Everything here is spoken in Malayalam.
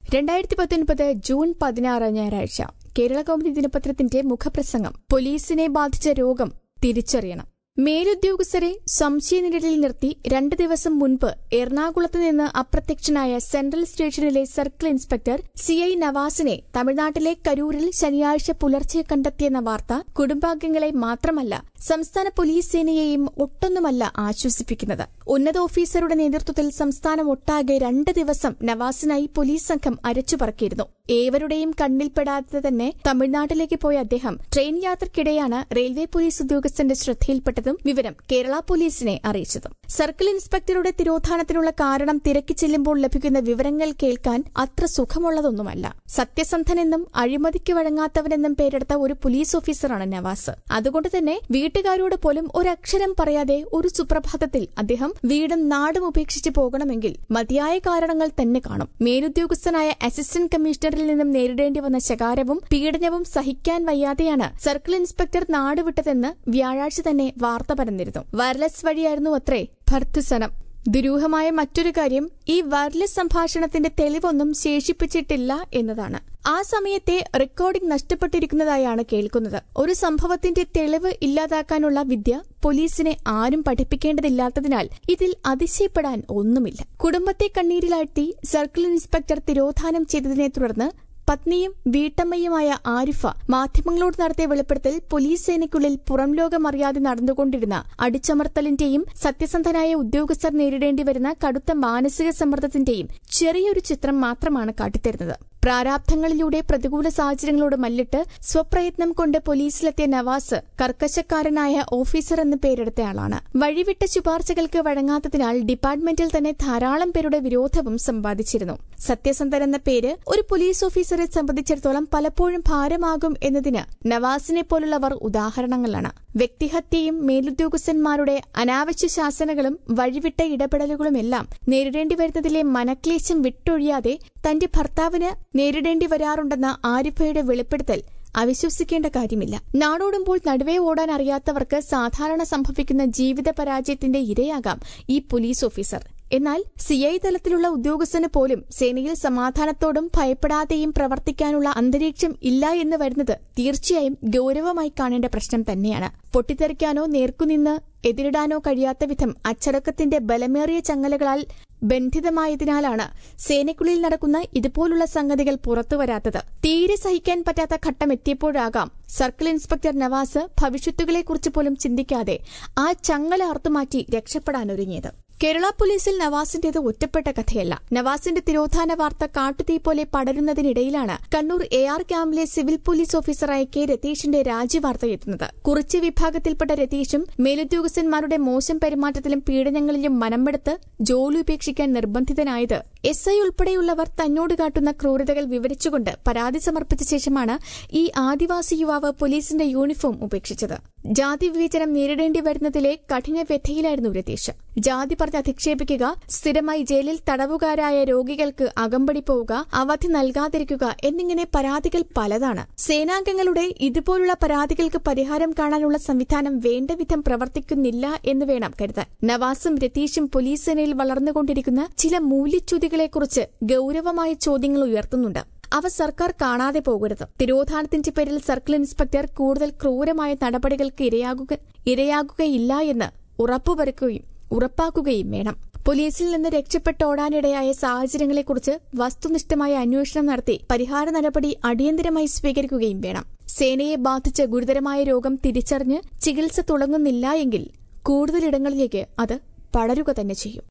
രണ്ടായിരത്തി പത്തൊൻപത് ജൂൺ പതിനാറ് ഞായറാഴ്ച കേരള കൗമുദി ദിനപത്രത്തിന്റെ മുഖപ്രസംഗം പോലീസിനെ ബാധിച്ച രോഗം തിരിച്ചറിയണം മേലുദ്യോഗസ്ഥരെ സംശയനിഴലിൽ നിർത്തി രണ്ട് ദിവസം മുൻപ് എറണാകുളത്ത് നിന്ന് അപ്രത്യക്ഷനായ central station circle inspector C I നവാസിനെ തമിഴ്നാട്ടിലെ കരൂരിൽ ശനിയാഴ്ച പുലർച്ചെ കണ്ടെത്തിയെന്ന വാർത്ത കുടുംബാംഗങ്ങളെ മാത്രമല്ല സംസ്ഥാന പോലീസ് സേനയെയും ഒട്ടൊന്നുമല്ല ആശ്വസിപ്പിക്കുന്നത് ഉന്നത ഓഫീസറുടെ നേതൃത്വത്തിൽ സംസ്ഥാനം ഒട്ടാകെ രണ്ട് ദിവസം നവാസിനായി പോലീസ് സംഘം അരച്ചുപറക്കിയിരുന്നു ഏവരുടെയും കണ്ണിൽപ്പെടാതെ തന്നെ തമിഴ്നാട്ടിലേക്ക് പോയ അദ്ദേഹം ട്രെയിൻ യാത്രയ്ക്കിടെയാണ് റെയിൽവേ പോലീസ് ഉദ്യോഗസ്ഥന്റെ ശ്രദ്ധയിൽപ്പെട്ടതും വിവരം കേരള പോലീസിനെ അറിയിച്ചതും സർക്കിൾ ഇൻസ്പെക്ടറുടെ തിരോധാനത്തിനുള്ള കാരണം തിരക്കി ചെല്ലുമ്പോൾ ലഭിക്കുന്ന വിവരങ്ങൾ കേൾക്കാൻ അത്ര സുഖമുള്ളതൊന്നുമല്ല സത്യസന്ധനെന്നും അഴിമതിക്ക് വഴങ്ങാത്തവനെന്നും പേരെടുത്ത ഒരു പോലീസ് ഓഫീസറാണ് നവാസ് അതുകൊണ്ട് തന്നെ വീട്ടുകാരോട് പോലും ഒരക്ഷരം പറയാതെ ഒരു സുപ്രഭാതത്തിൽ അദ്ദേഹം വീടും നാടും ഉപേക്ഷിച്ച് പോകണമെങ്കിൽ മതിയായ കാരണങ്ങൾ തന്നെ കാണും മേലുദ്യോഗസ്ഥനായ അസിസ്റ്റന്റ് കമ്മീഷണറിൽ നിന്നും നേരിടേണ്ടി വന്ന ശകാരവും പീഡനവും സഹിക്കാൻ വയ്യാതെയാണ് സർക്കിൾ ഇൻസ്പെക്ടർ നാടുവിട്ടതെന്ന് വ്യാഴാഴ്ച തന്നെ വാർത്ത പരന്നിരുന്നു വയർലെസ് വഴിയായിരുന്നു അത്രേ ഭർത്തുസനം ദുരൂഹമായ മറ്റൊരു കാര്യം ഈ വയർലെസ് സംഭാഷണത്തിന്റെ തെളിവൊന്നും ശേഷിപ്പിച്ചിട്ടില്ല എന്നതാണ് ആ സമയത്തെ റെക്കോർഡിംഗ് നഷ്ടപ്പെട്ടിരിക്കുന്നതായാണ് കേൾക്കുന്നത് ഒരു സംഭവത്തിന്റെ തെളിവ് ഇല്ലാതാക്കാനുള്ള വിദ്യ പോലീസിനെ ആരും പഠിപ്പിക്കേണ്ടതില്ലാത്തതിനാൽ ഇതിൽ അതിശയപ്പെടാൻ ഒന്നുമില്ല കുടുംബത്തെ കണ്ണീരിലാഴ്ത്തി സർക്കിൾ ഇൻസ്പെക്ടർ തിരോധാനം ചെയ്തതിനെ തുടർന്ന് പത്നിയും വീട്ടമ്മയുമായ ആരിഫ മാധ്യമങ്ങളോട് നടത്തിയ വെളിപ്പെടുത്തൽ പോലീസ് സേനയ്ക്കുള്ളിൽ പുറം ലോകം അറിയാതെ നടന്നുകൊണ്ടിരുന്ന അടിച്ചമർത്തലിന്റെയും സത്യസന്ധനായ ഉദ്യോഗസ്ഥർ നേരിടേണ്ടി വരുന്ന കടുത്ത മാനസിക സമ്മർദ്ദത്തിന്റെയും ചെറിയൊരു ചിത്രം മാത്രമാണ് കാട്ടിത്തരുന്നത് പ്രാരാബ്ധങ്ങളിലൂടെ പ്രതികൂല സാഹചര്യങ്ങളോട് മല്ലിട്ട് സ്വപ്രയത്നം കൊണ്ട് പോലീസിലെത്തിയ നവാസ് കർക്കശക്കാരനായ ഓഫീസർ എന്ന് പേരെടുത്തയാളാണ് വഴിവിട്ട ശുപാർശകൾക്ക് വഴങ്ങാത്തതിനാൽ ഡിപ്പാർട്ട്മെന്റിൽ തന്നെ ധാരാളം പേരുടെ വിരോധവും സമ്പാദിച്ചിരുന്നു സത്യസന്ധൻ എന്ന പേര് ഒരു പോലീസ് ഓഫീസറെ സംബന്ധിച്ചിടത്തോളം പലപ്പോഴും ഭാരമാകും എന്നതിന് നവാസിനെ പോലുള്ളവർ ഉദാഹരണങ്ങളാണ് വ്യക്തിഹത്യയും മേലുദ്യോഗസ്ഥന്മാരുടെ അനാവശ്യ ശാസനകളും വഴിവിട്ട ഇടപെടലുകളുമെല്ലാം നേരിടേണ്ടി വരുന്നതിലെ മനക്ലേശം വിട്ടൊഴിയാതെ തന്റെ ഭർത്താവിന് നേരിടേണ്ടി വരാറുണ്ടെന്ന ആരിഫയുടെ വെളിപ്പെടുത്തൽ അവിശ്വസിക്കേണ്ട കാര്യമില്ല നാടോടുമ്പോൾ നടുവേ ഓടാൻ അറിയാത്തവർക്ക് സാധാരണ സംഭവിക്കുന്ന ജീവിത പരാജയത്തിന്റെ ഇരയാകാം ഈ പോലീസ് ഓഫീസർ എന്നാൽ സിഐ തലത്തിലുള്ള ഉദ്യോഗസ്ഥന് പോലും സേനയിൽ സമാധാനത്തോടും ഭയപ്പെടാതെയും പ്രവർത്തിക്കാനുള്ള അന്തരീക്ഷം ഇല്ല എന്ന് വരുന്നത് തീർച്ചയായും ഗൌരവമായി കാണേണ്ട പ്രശ്നം തന്നെയാണ് പൊട്ടിത്തെറിക്കാനോ നേർക്കുനിന്ന് എതിരിടാനോ കഴിയാത്ത വിധം അച്ചടക്കത്തിന്റെ ബലമേറിയ ചങ്ങലകളാൽ ബന്ധിതമായതിനാലാണ് സേനയ്ക്കുള്ളിൽ നടക്കുന്ന ഇതുപോലുള്ള സംഗതികൾ പുറത്തുവരാത്തത് തീരെ സഹിക്കാൻ പറ്റാത്ത ഘട്ടം എത്തിയപ്പോഴാകാം സർക്കിൾ ഇൻസ്പെക്ടർ നവാസ് ഭവിഷ്യത്തുകളെക്കുറിച്ച് പോലും ചിന്തിക്കാതെ ആ ചങ്ങല അറുത്തുമാറ്റി രക്ഷപ്പെടാനൊരുങ്ങിയത് കേരള പോലീസിൽ നവാസിന്റേത് ഒറ്റപ്പെട്ട കഥയല്ല നവാസിന്റെ തിരോധാന വാർത്ത കാട്ടുതീ പോലെ പടരുന്നതിനിടയിലാണ് Kannur A R camp civil police ഓഫീസറായ കെ രതീഷിന്റെ രാജിവാർത്ത എത്തുന്നത് കുറിച്ച് വിഭാഗത്തിൽപ്പെട്ട രതീഷും മേലുദ്യോഗസ്ഥന്മാരുടെ മോശം പെരുമാറ്റത്തിലും പീഡനങ്ങളിലും മനമെടുത്ത് ജോലി ഉപേക്ഷിക്കാൻ നിർബന്ധിതനായത് എസ് ഐ ഉൾപ്പെടെയുള്ളവർ തന്നോട് കാട്ടുന്ന ക്രൂരതകൾ വിവരിച്ചുകൊണ്ട് പരാതി സമർപ്പിച്ച ശേഷമാണ് ഈ ആദിവാസി യുവാവ് പോലീസിന്റെ യൂണിഫോം ഉപേക്ഷിച്ചത് ജാതി വിവേചനം നേരിടേണ്ടി വരുന്നതിലെ കഠിന വ്യഥയിലായിരുന്നു രതീഷ് ജാതി പറഞ്ഞ് അധിക്ഷേപിക്കുക സ്ഥിരമായി ജയിലിൽ തടവുകാരായ രോഗികൾക്ക് അകമ്പടി പോവുക അവധി നൽകാതിരിക്കുക എന്നിങ്ങനെ പരാതികൾ പലതാണ് സേനാംഗങ്ങളുടെ ഇതുപോലുള്ള പരാതികൾക്ക് പരിഹാരം കാണാനുള്ള സംവിധാനം വേണ്ടവിധം പ്രവർത്തിക്കുന്നില്ല എന്ന് വേണം കരുതാൻ നവാസും രതീഷും പോലീസ് സേനയിൽ വളർന്നുകൊണ്ടിരിക്കുന്ന ചില മൂല്യച്യുതികളെക്കുറിച്ച് ഗൌരവമായ ചോദ്യങ്ങൾ ഉയർത്തുന്നുണ്ട് അവ സർക്കാർ കാണാതെ പോകരുത് തിരോധാനത്തിന്റെ പേരിൽ സർക്കിൾ ഇൻസ്പെക്ടർ കൂടുതൽ ക്രൂരമായ നടപടികൾക്ക് ഇരയാകുക ഇരയാകുകയില്ല എന്ന് ഉറപ്പുവരുത്തുകയും ഉറപ്പാക്കുകയും വേണം പോലീസിൽ നിന്ന് രക്ഷപ്പെട്ടോടാനിടയായ സാഹചര്യങ്ങളെക്കുറിച്ച് വസ്തുനിഷ്ഠമായ അന്വേഷണം നടത്തി പരിഹാര നടപടി അടിയന്തരമായി സ്വീകരിക്കുകയും വേണം സേനയെ ബാധിച്ച ഗുരുതരമായ രോഗം തിരിച്ചറിഞ്ഞ് ചികിത്സ തുടങ്ങുന്നില്ല എങ്കിൽ കൂടുതലിടങ്ങളിലേക്ക് അത് പടരുക തന്നെ ചെയ്യും